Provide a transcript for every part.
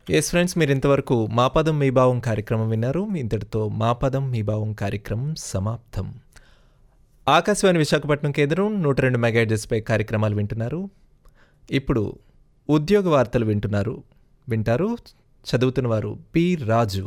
yes friends మీరు ఇంతవరకు మా పదం మీ భావం కార్యక్రమం విన్నారు ఇంతటితో మా పదం మీ భావం కార్యక్రమం సమాప్తం ఆకాశవాణి విశాఖపట్నం కేంద్రం నూట రెండు మెగాహెర్ట్జ్పై కార్యక్రమాలు వింటున్నారు ఇప్పుడు ఉద్యోగ వార్తలు వింటున్నారు వింటారు చదువుతున్నవారు పి రాజు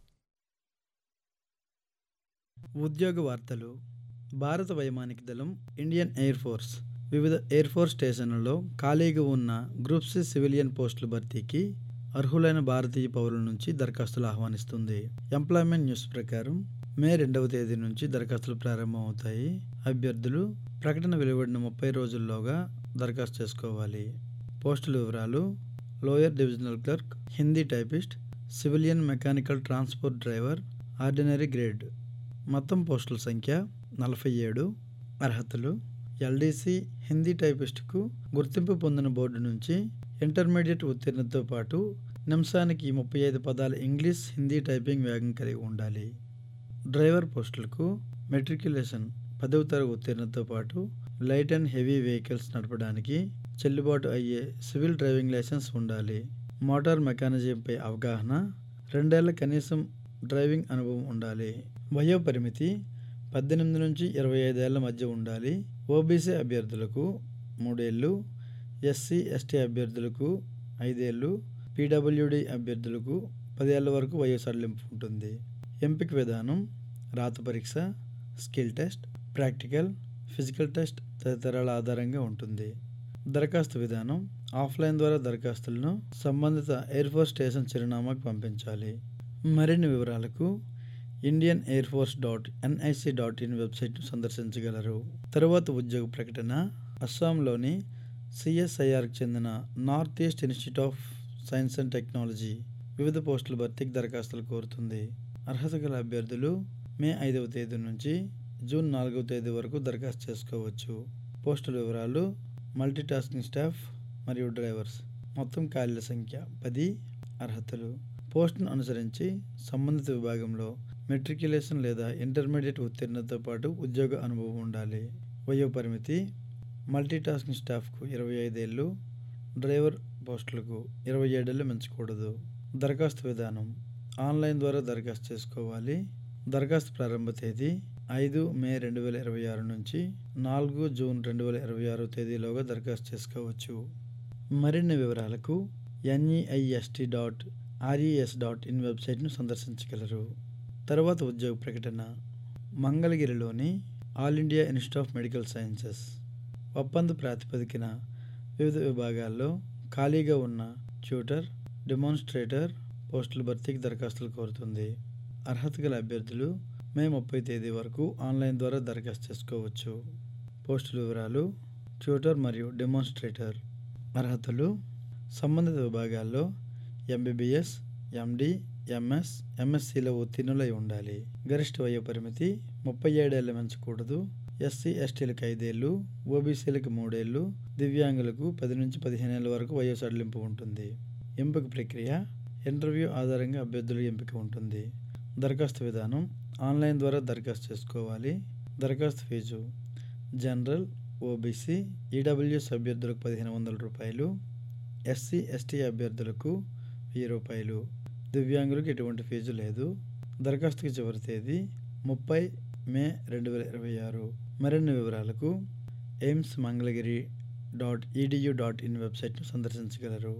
ఉద్యోగ వార్తలు భారత వైమానిక దళం ఇండియన్ ఎయిర్ ఫోర్స్ వివిధ ఎయిర్ ఫోర్స్ స్టేషన్లలో ఖాళీగా ఉన్న గ్రూప్ సి సివిలియన్ పోస్టుల భర్తీకి అర్హులైన భారతీయ పౌరుల నుంచి దరఖాస్తులు ఆహ్వానిస్తుంది ఎంప్లాయ్మెంట్ న్యూస్ ప్రకారం మే రెండవ తేదీ నుంచి దరఖాస్తులు ప్రారంభమవుతాయి అభ్యర్థులు ప్రకటన వెలువడిన ముప్పై రోజుల్లోగా దరఖాస్తు చేసుకోవాలి పోస్టుల వివరాలు lower divisional clerk Hindi typist civilian mechanical transport driver ordinary grade మొత్తం పోస్టుల సంఖ్య నలభై ఏడు అర్హతలు ఎల్డీసీ హిందీ టైపిస్టుకు గుర్తింపు పొందిన బోర్డు నుంచి ఇంటర్మీడియట్ ఉత్తీర్ణతతో పాటు నిమిషానికి ముప్పై ఐదు పదాల ఇంగ్లీష్ హిందీ టైపింగ్ వేగం కలిగి ఉండాలి డ్రైవర్ పోస్టులకు మెట్రికులేషన్ పదవ తరగతి ఉత్తీర్ణతతో పాటు లైట్ అండ్ హెవీ వెహికల్స్ నడపడానికి చెల్లుబాటు అయ్యే సివిల్ డ్రైవింగ్ లైసెన్స్ ఉండాలి మోటార్ మెకానిజంపై అవగాహన రెండేళ్ల కనీసం డ్రైవింగ్ అనుభవం ఉండాలి వయో పరిమితి పద్దెనిమిది నుంచి ఇరవై ఐదేళ్ల మధ్య ఉండాలి ఓబీసీ అభ్యర్థులకు మూడేళ్ళు ఎస్సీ ఎస్టీ అభ్యర్థులకు ఐదేళ్ళు పీడబ్ల్యూడి అభ్యర్థులకు పదేళ్ల వరకు వయో సడలింపు ఉంటుంది ఎంపిక విధానం రాత పరీక్ష skill test practical physical test తదితరాల ఆధారంగా ఉంటుంది దరఖాస్తు విధానం ఆఫ్లైన్ ద్వారా దరఖాస్తులను సంబంధిత ఎయిర్ ఫోర్స్ స్టేషన్ చిరునామాకు పంపించాలి మరిన్ని వివరాలకు Indian air force dot NIC dot in వెబ్సైట్ను సందర్శించగలరు తరువాత ఉద్యోగ ప్రకటన అస్సాంలోని సిఎస్ఐఆర్కి చెందిన north east institute of science and technology వివిధ పోస్టుల భర్తీకి దరఖాస్తులు కోరుతుంది అర్హత గల అభ్యర్థులు మే ఐదవ తేదీ నుంచి జూన్ నాలుగవ తేదీ వరకు దరఖాస్తు చేసుకోవచ్చు పోస్టుల వివరాలు మల్టీ టాస్కింగ్ స్టాఫ్ మరియు డ్రైవర్స్ మొత్తం ఖాళీల సంఖ్య పది అర్హతలు పోస్టును అనుసరించి సంబంధిత విభాగంలో మెట్రికులేషన్ లేదా ఇంటర్మీడియట్ ఉత్తీర్ణతతో పాటు ఉద్యోగ అనుభవం ఉండాలి వయో పరిమితి మల్టీ టాస్కింగ్ స్టాఫ్కు ఇరవై ఐదేళ్ళు డ్రైవర్ పోస్టులకు ఇరవై ఏడేళ్ళు మించకూడదు దరఖాస్తు విధానం ఆన్లైన్ ద్వారా దరఖాస్తు చేసుకోవాలి దరఖాస్తు ప్రారంభ తేదీ ఐదు మే రెండు వేల ఇరవై ఆరు నుంచి నాలుగు జూన్ రెండు వేల ఇరవై ఆరు తేదీలోగా దరఖాస్తు చేసుకోవచ్చు మరిన్ని వివరాలకు NEIST dot RES dot in వెబ్సైట్ను సందర్శించగలరు తర్వాత ఉద్యోగ ప్రకటన మంగళగిరిలోని all India institute of medical sciences ఒప్పంద ప్రాతిపదికన వివిధ విభాగాల్లో ఖాళీగా ఉన్న ట్యూటర్ డెమాన్స్ట్రేటర్ పోస్టుల భర్తీకి దరఖాస్తులు కోరుతుంది అర్హత గల అభ్యర్థులు మే ముప్పై తేదీ వరకు ఆన్లైన్ ద్వారా దరఖాస్తు చేసుకోవచ్చు పోస్టుల వివరాలు ట్యూటర్ మరియు డెమాన్స్ట్రేటర్ అర్హతలు సంబంధిత విభాగాల్లో ఎంబీబీఎస్ ఎండి ఎంఎస్ ఎంఎస్సిలో ఉత్తీర్ణులై ఉండాలి గరిష్ట వయో పరిమితి ముప్పై ఏడేళ్ల మించకూడదు ఎస్సీ ఎస్టీలకు ఐదేళ్ళు ఓబీసీలకు మూడేళ్ళు దివ్యాంగులకు పది నుంచి పదిహేను ఏళ్ళ వరకు వయో సడలింపు ఉంటుంది ఎంపిక ప్రక్రియ ఇంటర్వ్యూ ఆధారంగా అభ్యర్థుల ఎంపిక ఉంటుంది దరఖాస్తు విధానం ఆన్లైన్ ద్వారా దరఖాస్తు చేసుకోవాలి దరఖాస్తు ఫీజు జనరల్ ఓబీసీ ఈడబ్ల్యూఎస్ అభ్యర్థులకు పదిహేను వందల రూపాయలు ఎస్సీ ఎస్టీ అభ్యర్థులకు వెయ్యి రూపాయలు దివ్యాంగులకు ఎటువంటి ఫీజు లేదు దరఖాస్తుకి చివరి తేదీ ముప్పై మే రెండు వేల ఇరవై ఆరు మరిన్ని వివరాలకు AIIMS Mangalagiri dot EDU dot in వెబ్సైట్ను సందర్శించగలరు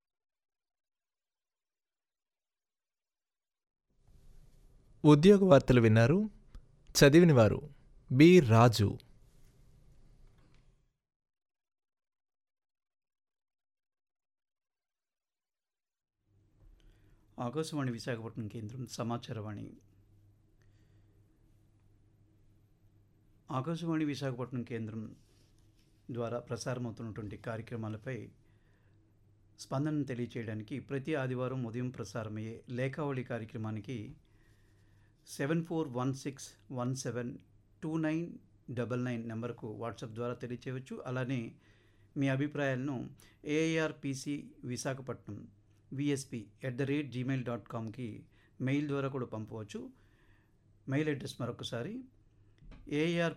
ఉద్యోగ వార్తలు విన్నారు చదివిన వారు బి రాజు ఆకాశవాణి విశాఖపట్నం కేంద్రం సమాచారవాణి ఆకాశవాణి విశాఖపట్నం కేంద్రం ద్వారా ప్రసారమవుతున్నటువంటి కార్యక్రమాలపై స్పందనను తెలియచేయడానికి ప్రతి ఆదివారం ఉదయం ప్రసారమయ్యే లేఖావళి కార్యక్రమానికి seven four one six one seven two nine double nine నెంబర్కు వాట్సాప్ ద్వారా తెలియచేయవచ్చు అలానే మీ అభిప్రాయాలను ARPC Visakhapatnam VSP at the rate Gmail dot కామ్కి మెయిల్ ద్వారా కూడా పంపవచ్చు మెయిల్ అడ్రస్ మరొకసారి ఏఆర్